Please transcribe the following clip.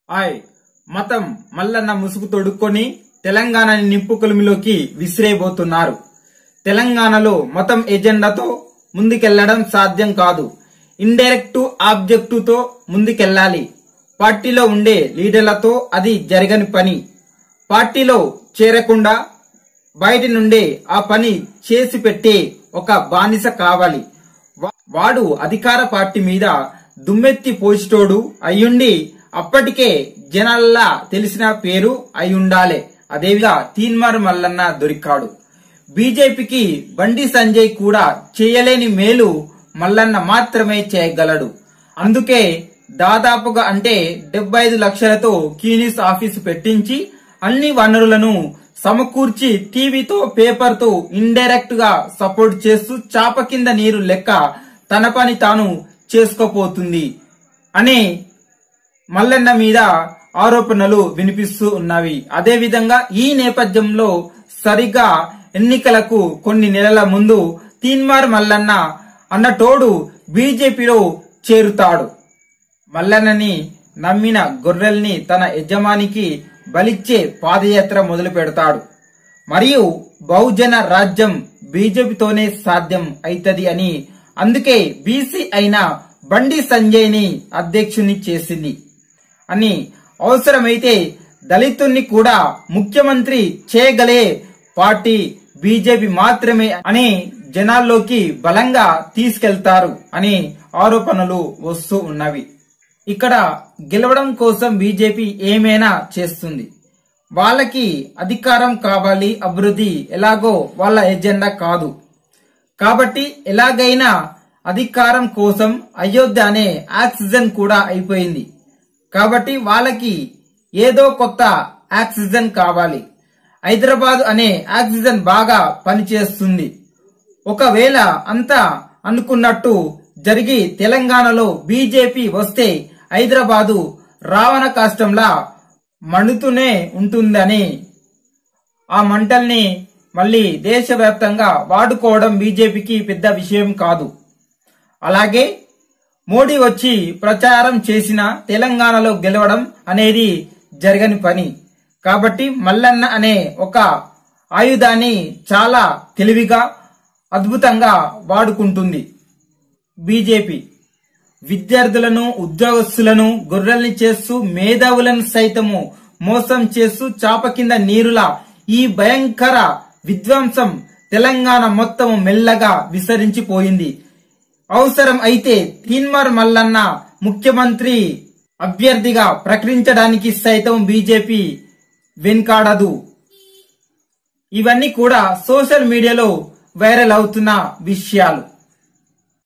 ఆయ్ మతం మల్లన్న ముసుగు తొడుక్కొని తెలంగాణని నింపు కొలిమిలోకి విసిరేయబోతున్నారు తెలంగాణలో మతం ఎజెండాతో ముందుకెళ్లడం సాధ్యం కాదు ఇండైరెక్ట్ ఆబ్జెక్టివ్ తో ముందుకెళ్లాలి పార్టీలో ఉండే లీడర్లతో అది జరగని పని పార్టీలో చేరకుండా బయటి నుండే ఆ పని చేసి పెట్టే ఒక బానిస కావాలి వా- వాడు అధికార పార్టీ మీద దుమ్మెత్తి పోసిటోడు అయ్యుండి అప్పటికే జనాల్లా తెలిసిన పేరు అయ్యుండాలే అదేవిధంగా తీన్మార్ మల్లన్న దొరికాడు బీజేపీకి బండి సంజయ్ కూడా చేయలేని మేలు మల్లన్న మాత్రమే చేయగలడు అందుకే దాదాపుగా అంటే డెబ్బై ఐదు లక్షలతో కీనిస్ ఆఫీసు పెట్టించి అన్ని వనరులను సమకూర్చి టీవీతో పేపర్తో ఇండైరెక్ట్ గా సపోర్ట్ చేస్తూ చాప కింద నీరు లెక్క తన పని తాను చేసుకోపోతుంది అనే మల్లన్న మీద ఆరోపణలు వినిపిస్తూ ఉన్నవి అదేవిధంగా ఈ నేపథ్యంలో సరిగా ఎన్నికలకు కొన్ని నెలల ముందు తీన్మార్ మల్లన్న అన్నటోడు బీజేపీలో చేరుతాడు మల్లన్నని నమ్మిన గొర్రెల్ని తన యజమానికి బలిచ్చే పాదయాత్ర మొదలు పెడతాడు మరియు బహుజన రాజ్యం బీజేపీతోనే సాధ్యం అయితది అని అందుకే బీసీ అయిన బండి సంజయ్ ని అధ్యక్షుని చేసింది అని అవసరమైతే దళితుణ్ణి కూడా ముఖ్యమంత్రి చేయగలే పార్టీ బీజేపీ మాత్రమే అని జనాల్లోకి బలంగా తీసుకెళ్తారు అని ఆరోపణలు వస్తూ ఉన్నవి ఇక్కడ గెలవడం కోసం బీజేపీ ఏమైనా చేస్తుంది వాళ్ళకి అధికారం కావాలి అభివృద్ధి ఎలాగో వాళ్ళ ఎజెండా కాదు కాబట్టి ఎలాగైనా అధికారం కోసం అయోధ్య అనే ఆక్సిజన్ కూడా అయిపోయింది కాబట్టి వాళ్ళకి ఏదో కొత్త ఆక్సిజన్ కావాలి హైదరాబాద్ అనే ఆక్సిజన్ బాగా పనిచేస్తుంది ఒకవేళ అంతా అనుకున్నట్టు జరిగి తెలంగాణలో బీజేపీ వస్తే హైదరాబాదు రావణ కాష్టంలా మండుతూనే ఉంటుందని ఆ మంటల్ని మళ్ళీ దేశవ్యాప్తంగా వాడుకోవడం బీజేపీకి పెద్ద విషయం కాదు అలాగే మోడీ వచ్చి ప్రచారం చేసిన తెలంగాణలో గెలవడం అనేది జరగని పని కాబట్టి మల్లన్న అనే ఒక ఆయుధాన్ని చాలా తెలివిగా అద్భుతంగా వాడుకుంటుంది బీజేపీ విద్యార్థులను ఉద్యోగస్తులను గొర్రెల్ని చేస్తూ మేధావులను సైతము మోసం చేస్తూ చాప కింద నీరులా ఈ భయంకర విధ్వంసం తెలంగాణ మొత్తం మెల్లగా విసరించిపోయింది అవసరం అయితే తీన్మార్ మల్లన్న ముఖ్యమంత్రి అభ్యర్థిగా ప్రకటించడానికి సైతం బీజేపీ వెనుకాడదు ఇవన్నీ కూడా సోషల్ మీడియాలో వైరల్ అవుతున్న విషయాలు